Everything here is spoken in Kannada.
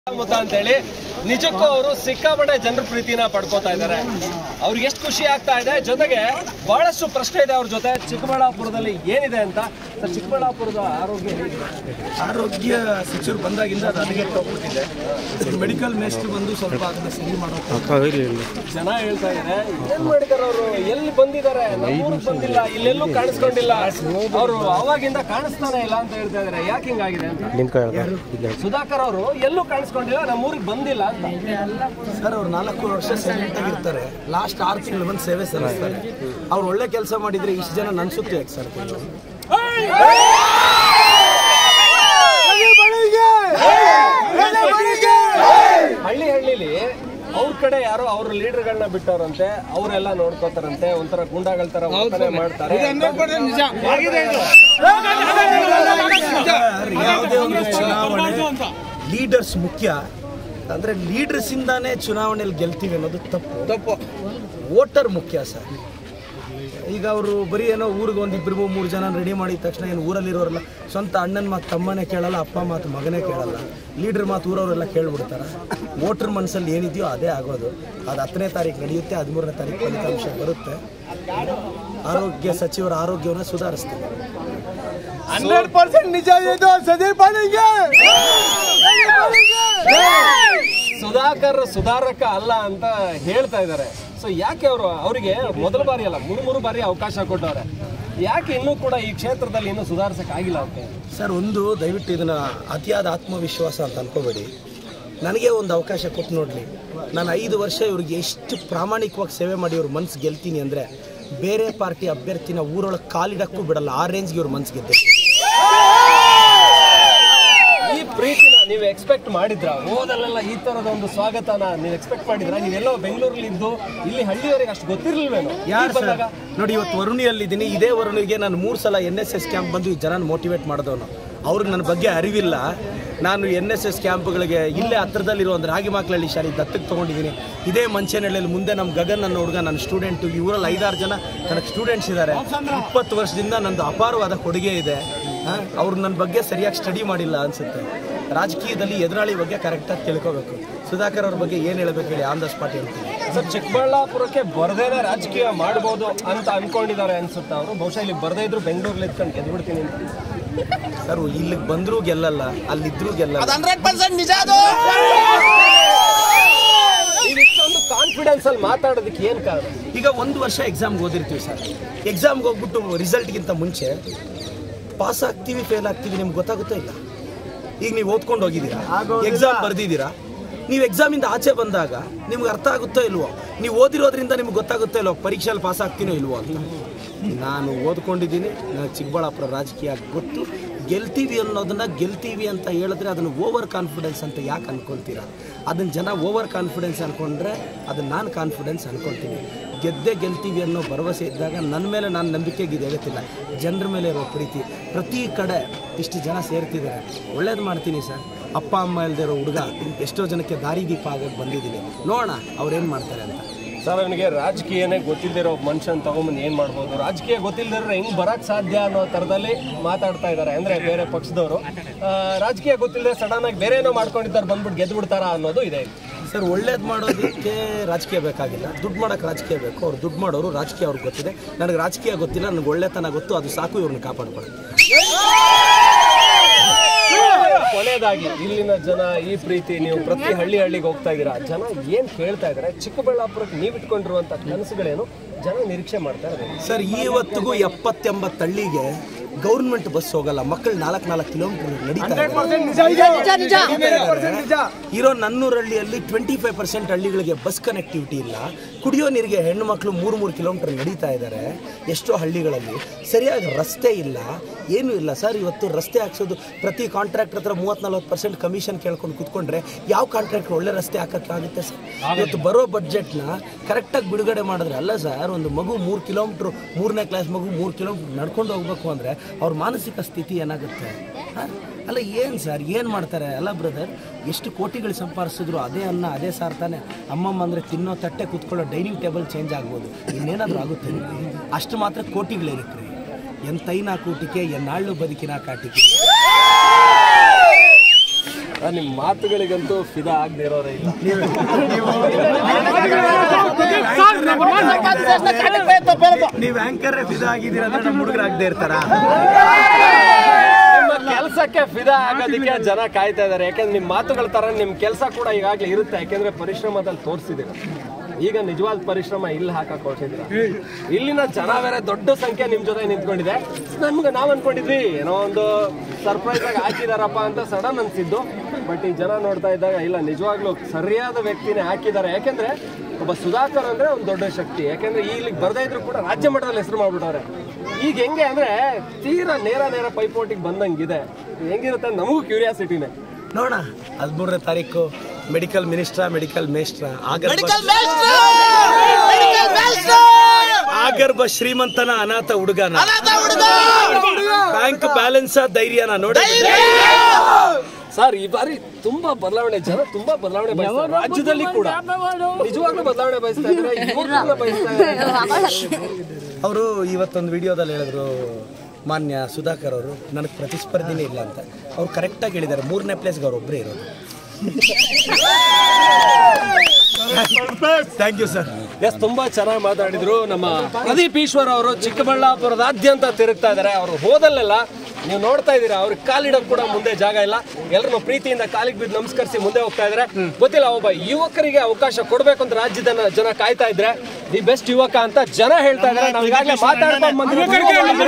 ಮುತ್ತ ಅಂತೇಳಿ ನಿಜಕ್ಕೂ ಅವರು ಸಿಕ್ಕಾಪಟ್ಟೆ ಜನರ ಪ್ರೀತಿನ ಪಡ್ಕೋತಾ ಇದ್ದಾರೆ ಅವ್ರಿಗೆ ಎಷ್ಟು ಖುಷಿ ಆಗ್ತಾ ಇದೆ ಜೊತೆಗೆ ಬಹಳಷ್ಟು ಪ್ರಶ್ನೆ ಇದೆ ಅವ್ರ ಜೊತೆ ಚಿಕ್ಕಬಳ್ಳಾಪುರದಲ್ಲಿ ಏನಿದೆ ಅಂತ ಸರ್ ಚಿಕ್ಕಬಳ್ಳಾಪುರದ ಆರೋಗ್ಯ ಹೇಗಿದೆ ಆರೋಗ್ಯ ಸಚಿವರು ಬಂದಾಗಿಂದ ಅದು ಹದಗೆಟ್ಟು ಹೋಗ್ಬಿಟ್ಟಿದೆ ಮೆಡಿಕಲ್ ಮೇಸ್ಟ್ರು ಬಂದು ಸ್ವಲ್ಪ ಅದನ್ನ ಸರಿ ಮಾಡೋಕೆ ಜನ ಹೇಳ್ತಾ ಇದ್ದಾರೆ ಏನ್ ಮಾಡಿದಾರೆ ಅವರು ಎಲ್ಲಿ ಬಂದಿದ್ದಾರೆ ನಮ್ಮೂರಿಗೆ ಬಂದಿಲ್ಲ ಇಲ್ಲೆಲ್ಲೂ ಕಾಣಿಸ್ಕೊಂಡಿಲ್ಲ ಅವರು ಅವಾಗಿಂದ ಕಾಣಿಸ್ತಾನೆ ಇಲ್ಲ ಅಂತ ಹೇಳ್ತಾ ಇದ್ದಾರೆ ಯಾಕೆ ಹಿಂಗಾಗಿದೆ ಅಂತ ಸುಧಾಕರ್ ಅವರು ಎಲ್ಲೂ ಕಾಣಿಸ್ಕೊಂಡಿಲ್ಲ ನಮ್ಮೂರಿಗೆ ಬಂದಿಲ್ಲ ಅಂತ ಸರ್ ಅವ್ರು ನಾಲ್ಕು ವರ್ಷ ಸೈಲೆಂಟ್ ಆಗಿರ್ತಾರೆ ಲಾಸ್ಟ್ ಆರು ತಿಂಗಳು ಬಂದು ಸೇವೆ ಸಲ್ಲಿಸ್ತಾರೆ ಅವ್ರು ಒಳ್ಳೆ ಕೆಲಸ ಮಾಡಿದ್ರೆ ಇಷ್ಟು ಜನ ನನ್ ಸುತ್ತ ಯಾಕೆ ಸರ್ ಹಳ್ಳಿ ಹಳ್ಳಿಲಿ ಅವ್ರ ಕಡೆ ಯಾರೋ ಅವ್ರ ಲೀಡರ್ಗಳನ್ನ ಬಿಟ್ಟವ್ರಂತೆ ಅವರೆಲ್ಲ ನೋಡ್ಕೋತಾರಂತೆ ಒಂಥರ ಗುಂಡಾಗಳ ತರ ವರ್ತನೆ ಮಾಡ್ತಾರೆ ಯಾವುದೇ ಒಂದು ಚುನಾವಣೆ ಲೀಡರ್ಸ್ ಮುಖ್ಯ ಅಂದ್ರೆ ಲೀಡರ್ಸ್ ಇಂದಾನೇ ಚುನಾವಣೆಯಲ್ಲಿ ಗೆಲ್ತೀವಿ ಅನ್ನೋದು ತಪ್ಪು ತಪ್ಪು ವೋಟರ್ ಮುಖ್ಯ ಸರ್ ಈಗ ಅವರು ಬರೀ ಏನೋ ಊರಿಗೆ ಒಂದು ಇಬ್ಬರಿಗೂ ಮೂರು ಜನ ರೆಡಿ ಮಾಡಿದ ತಕ್ಷಣ ಏನು ಊರಲ್ಲಿರೋರೆಲ್ಲ ಸ್ವಂತ ಅಣ್ಣನ ಮಾತು ತಮ್ಮನೇ ಕೇಳಲ್ಲ ಅಪ್ಪ ಮಾತು ಮಗನೇ ಕೇಳಲ್ಲ ಲೀಡರ್ ಮಾತು ಊರವರೆಲ್ಲ ಕೇಳ್ಬಿಡ್ತಾರೆ ವೋಟರ್ ಮನಸ್ಸಲ್ಲಿ ಏನಿದೆಯೋ ಅದೇ ಆಗೋದು ಅದು ಹತ್ತನೇ ತಾರೀಕು ನಡೆಯುತ್ತೆ ಹದಿಮೂರನೇ ತಾರೀಕು ಫಲಿತಾಂಶ ಬರುತ್ತೆ ಆರೋಗ್ಯ ಸಚಿವರ ಆರೋಗ್ಯವನ್ನು ಸುಧಾರಿಸ್ತೀವಿ ಹಂಡ್ರೆಡ್ ಪರ್ಸೆಂಟ್ ನಿಜ ಇದು ಸದೀಪ್ ಪಾಟೀಲ್ಗೆ ಸುಧಾಕರ್ ಸುಧಾರಕ ಅಲ್ಲ ಅಂತ ಹೇಳ್ತಾ ಇದ್ದಾರೆ ಸೊ ಯಾಕೆ ಅವರು ಅವರಿಗೆ ಮೊದಲ ಬಾರಿ ಅಲ್ಲ ಮೂರು ಮೂರು ಬಾರಿ ಅವಕಾಶ ಕೊಟ್ಟವ್ರೆ ಯಾಕೆ ಇನ್ನೂ ಕೂಡ ಈ ಕ್ಷೇತ್ರದಲ್ಲಿ ಇನ್ನೂ ಸುಧಾರಿಸಕ್ ಆಗಿಲ್ಲ ಅವ್ರಿಗೆ ಸರ್ ಒಂದು ದಯವಿಟ್ಟು ಇದನ್ನ ಅತಿಯಾದ ಆತ್ಮವಿಶ್ವಾಸ ಅಂತ ಅನ್ಕೋಬೇಡಿ ನನಗೆ ಒಂದು ಅವಕಾಶ ಕೊಟ್ಟು ನೋಡಲಿ ನಾನು ಐದು ವರ್ಷ ಇವ್ರಿಗೆ ಎಷ್ಟು ಪ್ರಾಮಾಣಿಕವಾಗಿ ಸೇವೆ ಮಾಡಿ ಇವ್ರ ಮನ್ಸು ಗೆಲ್ತೀನಿ ಅಂದರೆ ಬೇರೆ ಪಾರ್ಟಿ ಅಭ್ಯರ್ಥಿನ ಊರೊಳಗೆ ಕಾಲಿಡಕ್ಕೂ ಬಿಡಲ್ಲ ಆ ರೇಂಜ್ಗೆ ಇವ್ರ ಮನ್ಸು ಗೆದ್ದೆ ಈ ಪ್ರೀತಿನ ನೀವು ಎಕ್ಸ್ಪೆಕ್ಟ್ ಮಾಡಿದ್ರ ಓದಲ್ಲೆಲ್ಲ ಈ ತರದ ಒಂದು ಸ್ವಾಗತನ ನೀವು ಎಕ್ಸ್ಪೆಕ್ಟ್ ಮಾಡಿದ್ರ ನೀವೆಲ್ಲೋ ಬೆಂಗಳೂರಲ್ಲಿ ಇದ್ದು ಇಲ್ಲಿ ಹಳ್ಳಿಯವರಿಗೆ ಅಷ್ಟು ಗೊತ್ತಿರ್ಲಿಲ್ವೇನೋ ಯಾರು ಇಲ್ಲಿ ಸರ್ ಬಂದಾಗ ನೋಡಿ ಇವತ್ತು ವರುಣಿಯಲ್ಲಿದ್ದೀನಿ ಇದೇ ವರುಣಿಗೆ ನಾನು ಮೂರು ಸಲ ಎನ್ ಎಸ್ ಎಸ್ ಕ್ಯಾಂಪ್ ಬಂದು ಈ ಜನ ಮೋಟಿವೇಟ್ ಮಾಡಿದವನು ಅವ್ರಿಗೆ ನನ್ನ ಬಗ್ಗೆ ಅರಿವಿಲ್ಲ ನಾನು ಎನ್ ಎಸ್ ಎಸ್ ಕ್ಯಾಂಪ್ಗಳಿಗೆ ಇಲ್ಲೇ ಹತ್ರದಲ್ಲಿರೋ ಒಂದು ರಾಗಿಮಾಕ್ಲಹಳ್ಳಿ ಶಾಲೆ ದತ್ತಕ್ಕೆ ತೊಗೊಂಡಿದ್ದೀನಿ ಇದೇ ಮಂಚೇನಹಳ್ಳಿಯಲ್ಲಿ ಮುಂದೆ ನಮ್ಮ ಗಗನ್ ನನ್ನ ಹುಡುಗ ನನ್ನ ಸ್ಟೂಡೆಂಟು ಈ ಊರಲ್ಲಿ ಐದಾರು ಜನ ನನಗೆ ಸ್ಟೂಡೆಂಟ್ಸ್ ಇದ್ದಾರೆ ಇಪ್ಪತ್ತು ವರ್ಷದಿಂದ ನಂದು ಅಪಾರವಾದ ಕೊಡುಗೆ ಇದೆ ಆ, ಅವ್ರು ನನ್ನ ಬಗ್ಗೆ ಸರಿಯಾಗಿ ಸ್ಟಡಿ ಮಾಡಿಲ್ಲ ಅನ್ಸುತ್ತೆ ರಾಜಕೀಯದಲ್ಲಿ ಎದುರಾಳಿ ಬಗ್ಗೆ ಕರೆಕ್ಟಾಗಿ ತಿಳ್ಕೋಬೇಕು ಸುಧಾಕರ್ ಅವ್ರ ಬಗ್ಗೆ ಏನು ಹೇಳಬೇಕು ಹೇಳಿ ಆನ್ ದ ಸ್ಪಾಟ್ ಹೇಳ್ತೀನಿ ಸರ್ ಚಿಕ್ಕಬಳ್ಳಾಪುರಕ್ಕೆ ಬರ್ದೇನೆ ರಾಜಕೀಯ ಮಾಡ್ಬೋದು ಅಂತ ಅನ್ಕೊಂಡಿದ್ದಾರೆ ಅನ್ಸುತ್ತೆ ಅವರು ಬಹುಶಃ ಇಲ್ಲಿ ಬರ್ದೇ ಇದ್ರು ಬೆಂಗಳೂರಲ್ಲಿ ಇದ್ಕೊಂಡು ಗೆದ್ಬಿಡ್ತೀನಿ ಅಂತ ಸರ್ ಇಲ್ಲಿಗೆ ಬಂದರೂ ಗೆಲ್ಲಲ್ಲ ಅಲ್ಲಿದ್ರೂ ಗೆಲ್ಲಲ್ಲ ಹಂಡ್ರೆಡ್ ಪರ್ಸೆಂಟ್ ನಿಜ ಅದು ನೀವು ಇಷ್ಟೊಂದು ಕಾನ್ಫಿಡೆನ್ಸ್ ಅಲ್ಲಿ ಮಾತಾಡೋದಕ್ಕೆ ಏನ್ ಕಾರಣ ಈಗ ಒಂದು ವರ್ಷ ಎಕ್ಸಾಮ್ಗೆ ಓದಿರ್ತೀವಿ ಸರ್ ಎಕ್ಸಾಮ್ಗೆ ಹೋಗ್ಬಿಟ್ಟು ರಿಸಲ್ಟ್ಗಿಂತ ಮುಂಚೆ ಪಾಸ್ ಆಗ್ತೀವಿ ಫೇಲ್ ಆಗ್ತೀವಿ ನಿಮ್ಗೆ ಗೊತ್ತಾಗುತ್ತೋ ಇಲ್ಲ ಈಗ ನೀವು ಓದ್ಕೊಂಡು ಹೋಗಿದ್ದೀರಾ ಎಕ್ಸಾಮ್ ಬರ್ದಿದ್ದೀರಾ ನೀವು ಎಕ್ಸಾಮಿಂದ ಆಚೆ ಬಂದಾಗ ನಿಮ್ಗೆ ಅರ್ಥ ಆಗುತ್ತೋ ಇಲ್ವೋ ನೀವು ಓದಿರೋದ್ರಿಂದ ನಿಮ್ಗೆ ಗೊತ್ತಾಗುತ್ತೋ ಇಲ್ವೋ ಪರೀಕ್ಷೆಯಲ್ಲಿ ಪಾಸ್ ಆಗ್ತೀನೋ ಇಲ್ವೋ ಅಂತ ನಾನು ಓದ್ಕೊಂಡಿದ್ದೀನಿ ನನಗೆ ಚಿಕ್ಕಬಳ್ಳಾಪುರ ರಾಜಕೀಯ ಗೊತ್ತು ಗೆಲ್ತೀವಿ ಅನ್ನೋದನ್ನ ಗೆಲ್ತೀವಿ ಅಂತ ಹೇಳಿದ್ರೆ ಅದನ್ನು ಓವರ್ ಕಾನ್ಫಿಡೆನ್ಸ್ ಅಂತ ಯಾಕೆ ಅನ್ಕೊಳ್ತೀರಾ ಅದನ್ನು ಜನ ಓವರ್ ಕಾನ್ಫಿಡೆನ್ಸ್ ಅನ್ಕೊಂಡ್ರೆ ಅದನ್ನು ನಾನು ಕಾನ್ಫಿಡೆನ್ಸ್ ಅನ್ಕೊಳ್ತೀನಿ ಗೆದ್ದೆ ಗೆಲ್ತೀವಿ ಅನ್ನೋ ಭರವಸೆ ಇದ್ದಾಗ ನನ್ನ ಮೇಲೆ ನಾನು ನಂಬಿಕೆಗೆ ಇರೋತ್ತಿಲ್ಲ ಜನರ ಮೇಲೆ ಇರೋ ಪ್ರೀತಿ ಪ್ರತಿ ಕಡೆ ಇಷ್ಟು ಜನ ಸೇರ್ತಿದ್ದಾರೆ ಒಳ್ಳೇದು ಮಾಡ್ತೀನಿ ಸರ್ ಅಪ್ಪ ಅಮ್ಮ ಇಲ್ದೇ ಇರೋ ಹುಡುಗ ಎಷ್ಟೋ ಜನಕ್ಕೆ ದಾರಿದೀಪ ಆಗಕ್ಕೆ ಬಂದಿದ್ದೀನಿ ನೋಡೋಣ ಅವ್ರೇನು ಮಾಡ್ತಾರೆ ಅಂತ ಸರ್ ಅವನಿಗೆ ರಾಜಕೀಯನೇ ಗೊತ್ತಿಲ್ದಿರೋ ಒಬ್ಬ ಮನುಷ್ಯನ್ ತಗೊಂಬಂದು ಏನ್ ಮಾಡ್ಬೋದು ರಾಜಕೀಯ ಗೊತ್ತಿಲ್ದಿರೋ ಹೆಂಗ್ ಬರಕ್ ಸಾಧ್ಯ ಅನ್ನೋ ತರದಲ್ಲಿ ಮಾತಾಡ್ತಾ ಇದ್ದಾರೆ ಅಂದ್ರೆ ಬೇರೆ ಪಕ್ಷದವರು ಆ, ರಾಜಕೀಯ ಗೊತ್ತಿಲ್ಲದೆ ಸಡನ್ ಆಗಿ ಬೇರೆ ಏನೋ ಮಾಡ್ಕೊಂಡಿದ್ದಾರೆ ಬಂದ್ಬಿಟ್ಟು ಗೆದ್ದು ಬಿಡ್ತಾರ ಅನ್ನೋದು ಇದೆ ಸರ್ ಒಳ್ಳೇದು ಮಾಡೋದಕ್ಕೆ ರಾಜಕೀಯ ಬೇಕಾಗಿಲ್ಲ ದುಡ್ಡು ಮಾಡೋಕೆ ರಾಜಕೀಯ ಬೇಕು ಅವ್ರು ದುಡ್ಡು ಮಾಡೋರು ರಾಜಕೀಯ ಅವ್ರಿಗೆ ಗೊತ್ತಿದೆ ನನಗೆ ರಾಜಕೀಯ ಗೊತ್ತಿಲ್ಲ ನನಗೆ ಒಳ್ಳೆತನ ಗೊತ್ತು ಅದು ಸಾಕು ಇವ್ರನ್ನ ಕಾಪಾಡ್ಕೊಳ್ಳಿ ಕೊನೆಯದಾಗಿ ಇಲ್ಲಿನ ಜನ ಈ ಪ್ರೀತಿ ನೀವು ಪ್ರತಿ ಹಳ್ಳಿ ಹಳ್ಳಿಗೆ ಹೋಗ್ತಾ ಇದ್ದೀರಾ ಜನ ಏನ್ ಕೇಳ್ತಾ ಇದ್ದಾರೆ ಚಿಕ್ಕಬಳ್ಳಾಪುರಕ್ಕೆ ನೀವು ಇಟ್ಕೊಂಡಿರುವಂತ ಕನಸುಗಳೇನು ಜನ ನಿರೀಕ್ಷೆ ಮಾಡ್ತಾ ಇದ್ದಾರೆ ಸರ್ ಇವತ್ತಿಗೂ ಎಪ್ಪತ್ತೆಂಬತ್ತು ಹಳ್ಳಿಗೆ ಗೌರ್ಮೆಂಟ್ ಬಸ್ ಹೋಗಲ್ಲ ಮಕ್ಕಳು ನಾಲ್ಕು ನಾಲ್ಕು ಕಿಲೋಮೀಟರ್ ನಡೀತಾ ಇದ್ದಾರೆ. ಇರೋ ನನ್ನೂರು ಹಳ್ಳಿಯಲ್ಲಿ ಟ್ವೆಂಟಿ ಫೈವ್ ಪರ್ಸೆಂಟ್ ಹಳ್ಳಿಗಳಿಗೆ ಬಸ್ ಕನೆಕ್ಟಿವಿಟಿ ಇಲ್ಲ ಕುಡಿಯೋ ನೀರಿಗೆ ಹೆಣ್ಣು ಮಕ್ಕಳು ಮೂರು ಮೂರು ಕಿಲೋಮೀಟರ್ ನಡೀತಾ ಇದ್ದಾರೆ ಎಷ್ಟೋ ಹಳ್ಳಿಗಳಲ್ಲಿ ಸರಿಯಾಗಿ ರಸ್ತೆ ಇಲ್ಲ ಏನೂ ಇಲ್ಲ ಸರ್ ಇವತ್ತು ರಸ್ತೆ ಹಾಕ್ಸೋದು ಪ್ರತಿ ಕಾಂಟ್ರಾಕ್ಟರ್ ಹತ್ರ ಮೂವತ್ತು ನಲ್ವತ್ತು ಪರ್ಸೆಂಟ್ ಕಮಿಷನ್ ಕೇಳ್ಕೊಂಡು ಕೂತ್ಕೊಂಡ್ರೆ ಯಾವ ಕಾಂಟ್ರಾಕ್ಟರ್ ಒಳ್ಳೆ ರಸ್ತೆ ಹಾಕೋಕ್ಕಾಗುತ್ತೆ ಸರ್ ಇವತ್ತು ಬರೋ ಬಡ್ಜೆಟ್ನ ಕರೆಕ್ಟಾಗಿ ಬಿಡುಗಡೆ ಮಾಡಿದ್ರೆ ಅಲ್ಲ ಸರ್ ಒಂದು ಮಗು ಮೂರು ಕಿಲೋಮೀಟ್ರ್ ಮೂರನೇ ಕ್ಲಾಸ್ ಮಗು ಮೂರು ಕಿಲೋಮೀಟ್ರ್ ನಡ್ಕೊಂಡು ಹೋಗ್ಬೇಕು ಅಂದರೆ ಅವ್ರ ಮಾನಸಿಕ ಸ್ಥಿತಿ ಏನಾಗುತ್ತೆ ಹ? ಅಲ್ಲ ಏನು ಸರ್ ಏನು ಮಾಡ್ತಾರೆ ಅಲ್ಲ ಬ್ರದರ್ ಎಷ್ಟು ಕೋಟಿಗಳು ಸಂಪಾದಿಸಿದ್ರು ಅದೇ ಅನ್ನ ಅದೇ ಸಾರ್ ತಾನೆ ಅಮ್ಮಮ್ಮ ಅಂದರೆ ತಿನ್ನೋ ತಟ್ಟೆ ಕೂತ್ಕೊಳ್ಳೋ ಡೈನಿಂಗ್ ಟೇಬಲ್ ಚೇಂಜ್ ಆಗ್ಬೋದು ಇನ್ನೇನಾದರೂ ಆಗುತ್ತೆ ನಿಮ್ಗೆ? ಅಷ್ಟು ಮಾತ್ರ ಕೋಟಿಗಳೇನಕ್ಕೆ ರೀ ಎಂತೈನಾ ಕೂಟಿಕೆ ಎನ್ನಾಳು ಬದುಕಿನ ಕಾಟಿಕೆ ಆ, ನಿಮ್ ಮಾತುಗಳಿಗಂತೂ ಫಿದಾ ಆಗದೆ ಇರೋರೇ ಇಲ್ಲ ನೀವು ಆಂಕರ್ ಫಿದಾ ಆಗಿದ್ದೀರಾ ಅಂದ್ರೆ ನಮ್ಮ ಹುಡುಗರಾಗದೆ ಇರ್ತಾರ ನಿಮ್ಮ ಕೆಲಸಕ್ಕೆ ಫಿದಾ ಆಗೋದಕ್ಕೆ ಜನ ಕಾಯ್ತಾ ಇದಾರೆ ಯಾಕಂದ್ರೆ ನಿಮ್ ಮಾತುಗಳ ತರ ನಿಮ್ ಕೆಲಸ ಕೂಡ ಈಗಾಗಲೇ ಇರುತ್ತೆ ಯಾಕಂದ್ರೆ ಪರಿಶ್ರಮದಲ್ಲಿ ತೋರಿಸಿದ್ದೀರ ಈಗ ನಿಜವಾದ ಪರಿಶ್ರಮ ಇಲ್ಲಿ ಹಾಕಕ್ ಹೊರಟಿದ್ದೀರ ಇಲ್ಲಿನ ಜನ ಬೇರೆ ದೊಡ್ಡ ಸಂಖ್ಯೆ ನಿಮ್ ಜೊತೆ ನಿಂತ್ಕೊಂಡಿದೆ ನಮ್ಗೆ ನಾವ್ ಅನ್ಕೊಂಡಿದ್ವಿ ಏನೋ ಒಂದು ಸರ್ಪ್ರೈಸ್ ಆಗಿ ಹಾಕಿದಾರಪ್ಪ ಅಂತ ಸಡನ್ ಅನ್ಸಿದ್ದು ಬಟ್ ಈ ಜನ ನೋಡ್ತಾ ಇದ್ದಾಗ ಇಲ್ಲ ನಿಜವಾಗ್ಲೂ ಸರಿಯಾದ ವ್ಯಕ್ತಿನೇ ಹಾಕಿದ್ದಾರೆ ಯಾಕೆಂದ್ರೆ ಒಬ್ಬ ಸುಧಾಕರ್ ಅಂದ್ರೆ ಒಂದು ದೊಡ್ಡ ಶಕ್ತಿ ಯಾಕಂದ್ರೆ ಇಲ್ಲಿಗೆ ಬರ್ದೇ ಇದ್ರು ಕೂಡ ರಾಜ್ಯ ಮಟ್ಟದಲ್ಲಿ ಹೆಸರು ಮಾಡ್ಬಿಟ್ಟವ್ರೆ ಈಗ ಹೆಂಗೆ ಅಂದ್ರೆ ತೀರಾ ನೇರ ನೇರ ಪೈಪೋಟಿಗೆ ಬಂದಂಗಿದೆ ಹೆಂಗಿರುತ್ತೆ ಅಂತ ನಮಗೂ ಕ್ಯೂರಿಯಾಸಿಟಿನೇ ನೋಡೋಣ ಹದಿಮೂರನೇ ತಾರೀಕು ಮೆಡಿಕಲ್ ಮಿನಿಸ್ಟ್ರ ಮೆಡಿಕಲ್ ಮೇಸ್ಟ್ರ ಆಗರ್ಭ ಆಗರ್ಭ ಶ್ರೀಮಂತನ ಅನಾಥ ಹುಡುಗನ ಬ್ಯಾಂಕ್ ಬ್ಯಾಲೆನ್ಸ್ ಧೈರ್ಯನ ನೋಡಿ ಸರ್ ಈ ಬಾರಿ ತುಂಬಾ ಬದಲಾವಣೆ ಜನ ತುಂಬಾ ಬದಲಾವಣೆ ಬಯಸ್ತಾರೆ ರಾಜ್ಯದಲ್ಲಿ ಕೂಡ ನಿಜವಾಗ್ಲೂ ಬದಲಾವಣೆ ಬಯಸ್ತಾ ಇದ್ದಾರೆ ಯುವಕರನ್ನ ಬಯಸ್ತಾ ಇದ್ದಾರೆ ಅವರು ಇವತ್ತೊಂದು ವಿಡಿಯೋದಲ್ಲಿ ಹೇಳಿದ್ರು ಮಾನ್ಯ ಸುಧಾಕರ್ ಅವರು ನನಗೆ ಪ್ರತಿಸ್ಪರ್ಧಿನೇ ಇಲ್ಲ ಅಂತ ಅವ್ರು ಕರೆಕ್ಟಾಗಿ ಹೇಳಿದ್ದಾರೆ ಮೂರನೇ ಪ್ಲೇಸ್ಗೆ ಅವ್ರು ಒಬ್ಬರೇ ಇರೋದು ಥ್ಯಾಂಕ್ ಯು ಸರ್ ಎಸ್ ತುಂಬಾ ಚೆನ್ನಾಗಿ ಮಾತಾಡಿದ್ರು ನಮ್ಮ ಪ್ರದೀಪ್ ಈಶ್ವರ್ ಅವರು ಚಿಕ್ಕಬಳ್ಳಾಪುರದಾದ್ಯಂತ ತಿರುಗ್ತಾ ಇದ್ದಾರೆ ಅವರು ಹೋದಲ್ಲೆಲ್ಲ ನೀವು ನೋಡ್ತಾ ಇದ್ದೀರಾ ಅವ್ರಿಗೆ ಕಾಲಿಡೋಕ್ ಕೂಡ ಮುಂದೆ ಜಾಗ ಇಲ್ಲ ಎಲ್ಲರನ್ನು ಪ್ರೀತಿಯಿಂದ ಕಾಲಿಗೆ ಬಿದ್ದು ನಮಸ್ಕರಿಸಿ ಮುಂದೆ ಹೋಗ್ತಾ ಇದ್ದಾರೆ ಗೊತ್ತಿಲ್ಲ ಒಬ್ಬ ಯುವಕರಿಗೆ ಅವಕಾಶ ಕೊಡ್ಬೇಕು ಅಂತ ರಾಜ್ಯದ ಜನ ಕಾಯ್ತಾ ಇದ್ರೆ ದಿ ಬೆಸ್ಟ್ ಯುವಕ ಅಂತ ಜನ ಹೇಳ್ತಾ ಇದ್ದಾರೆ ನಾವು ಈಗಾಗಲೇ ಮಾತಾಡ್ಕೊಂಡು ಬಂದಿರೋ